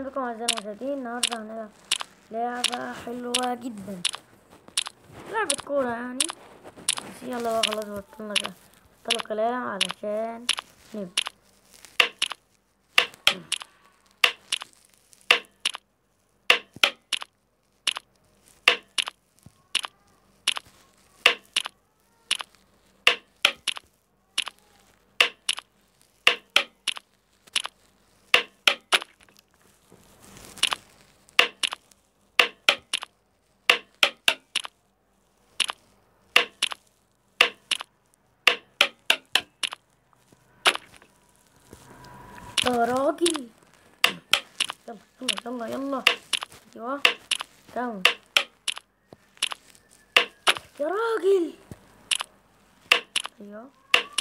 بكم اعزائي المشاهدين النهارده هنلعب لعبة حلوة جدا لعبة كورة يعني بس يلا بقى خلاص بطلنا كده بطلوا كلام علشان نبدأ يا راجل يلا يلا يلا يلا ايوه كم يا راجل ايوه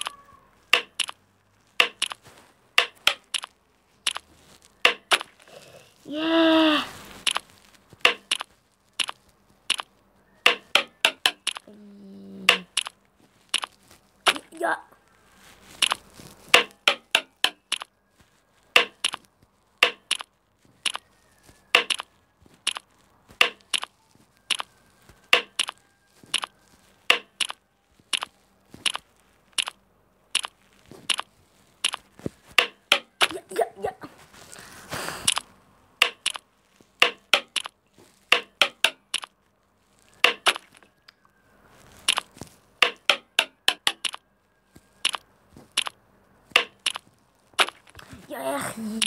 ياه أي. يا يا يا يا يا أخي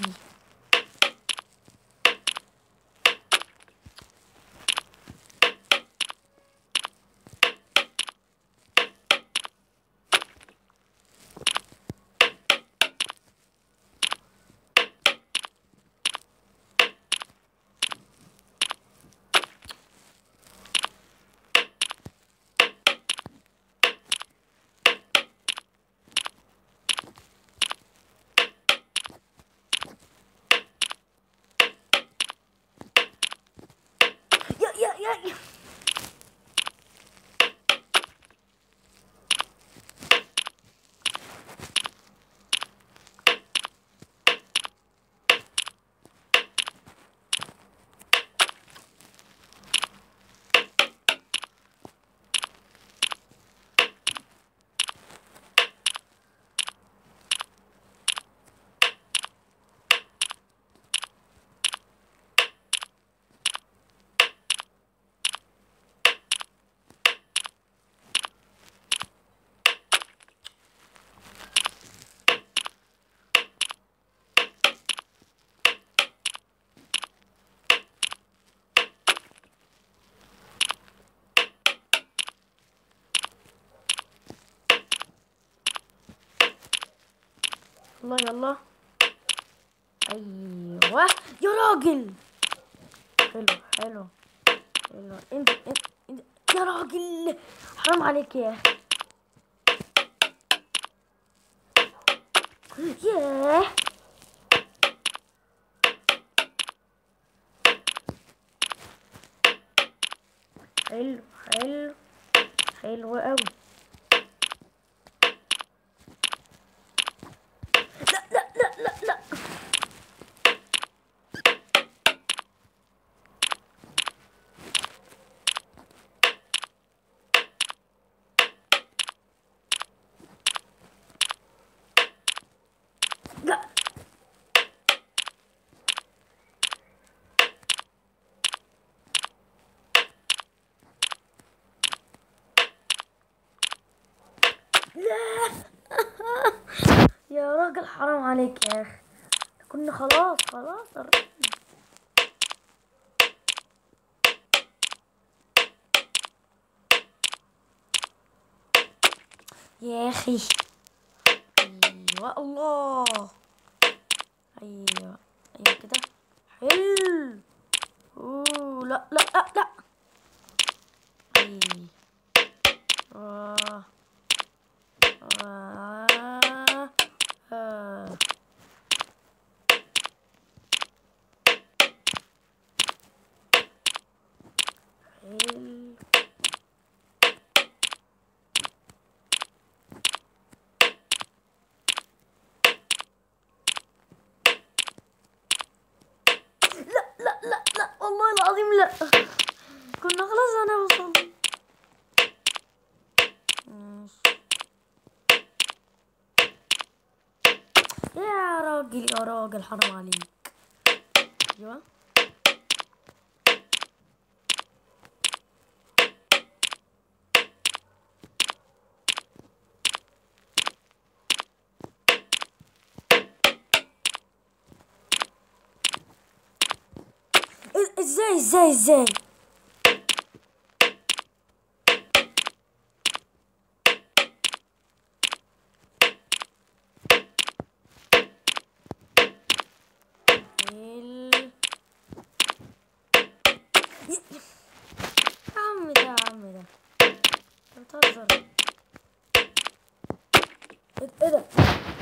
يا يا يا يا الله يلا ايوه يا راجل حلو حلو حلو انت انت انت يا راجل حرام عليك يا ياه حلو حلو حلو قوي لا لا لا لا لا لا لا يا راجل حرام عليك يا اخي كنا خلاص خلاص قربنا. يا اخي ايوه الله ايوه ايوه كده حلو اوه لا لا لا لا ايوه آه. آه. آه. حلو العظيم لا كنا خلاص هنوصل ماشي. يا راجل يا راجل حرام عليك ايوه إز- ازاي ازاي ازاي ال- يا يا عم ده يا عم ده انت بتهزر ايه إيه ده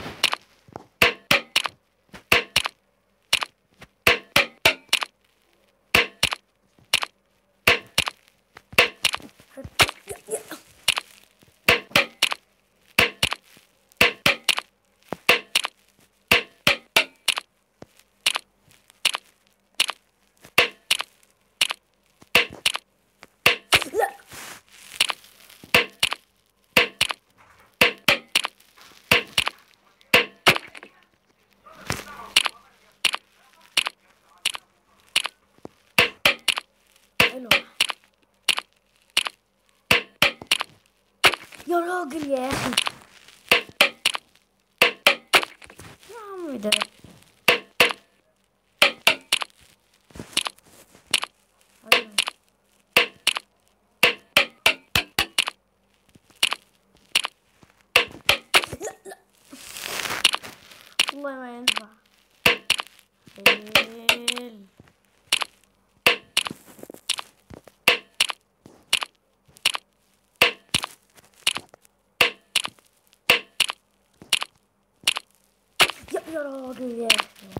يا- يا- لا حلو يا راجل يا اخي يا عم ده أيوة. لا لا والله ما ينفع حيل يا يا راجل يا أخي.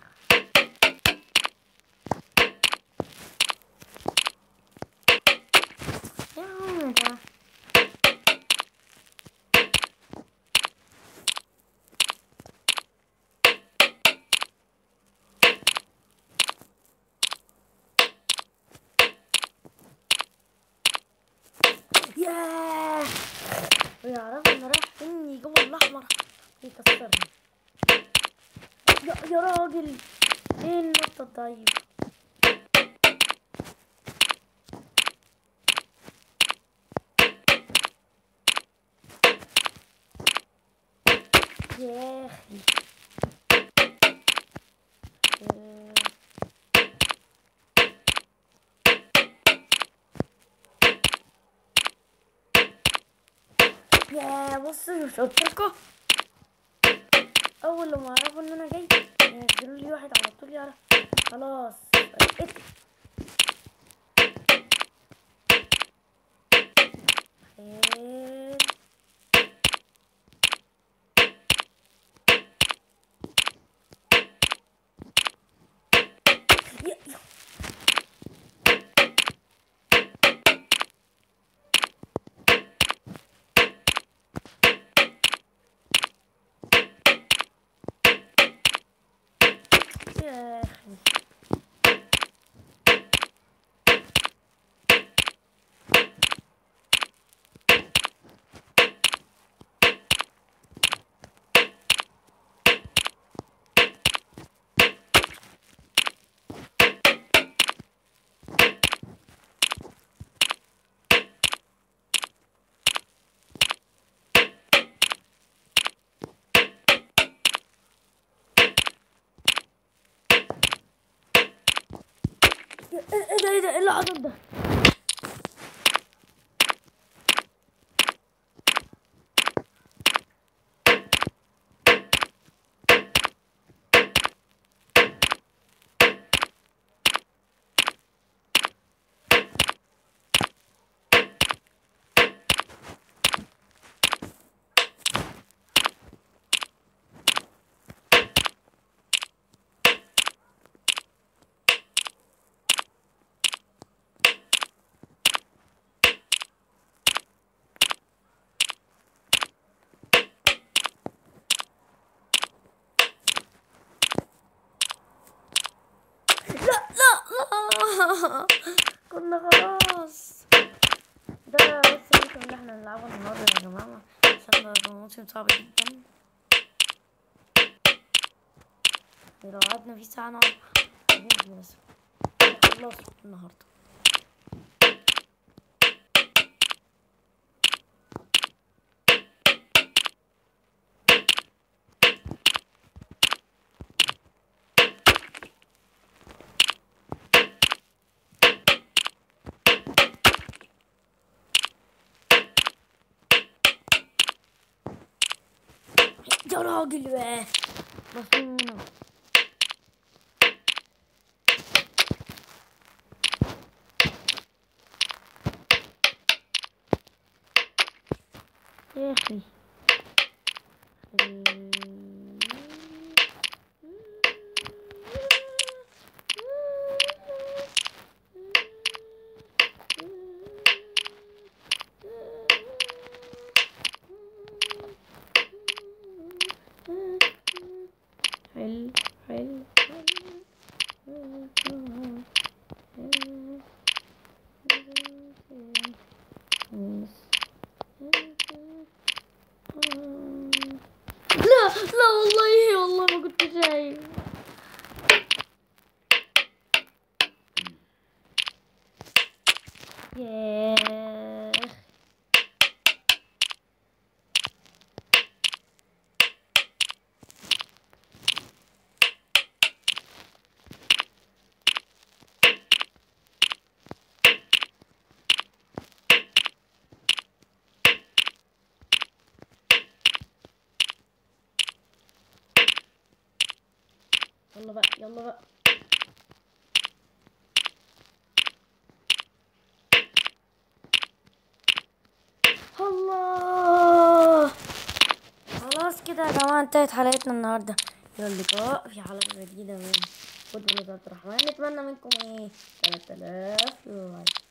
يا عم ده ياه ويعرف انا رايح فين جوه الاحمر يكسرني يا يا راجل ايه النقطة طيب يا اخي آه. يا بصوا مش قلتلكوا اول لما يعرفوا ان انا جاي ينزلوا لي واحد على طول يعرف خلاص اتقل. خير يا- يا- يا اخي ايه إيه ده ايه ده ايه اللي حصل ده لا لا لا كنا خلاص ده بس الموسم اللي احنا نلعبه النهارده يا جماعة عشان ده موسم صعب جدا لو قعدنا فيه ساعة نقعد ننزل بس خلاص النهارده يا راجل بقى بصونا يا اخي حلو حلو لا لا والله والله ما كنت شايف ياه يلا بقى يلا بقى الله خلاص كده يا جماعة انتهت حلقتنا النهاردة إلى اللقاء في حلقة جديدة من فوتبول عبد الرحمن نتمنى منكم ايه 3000 لايك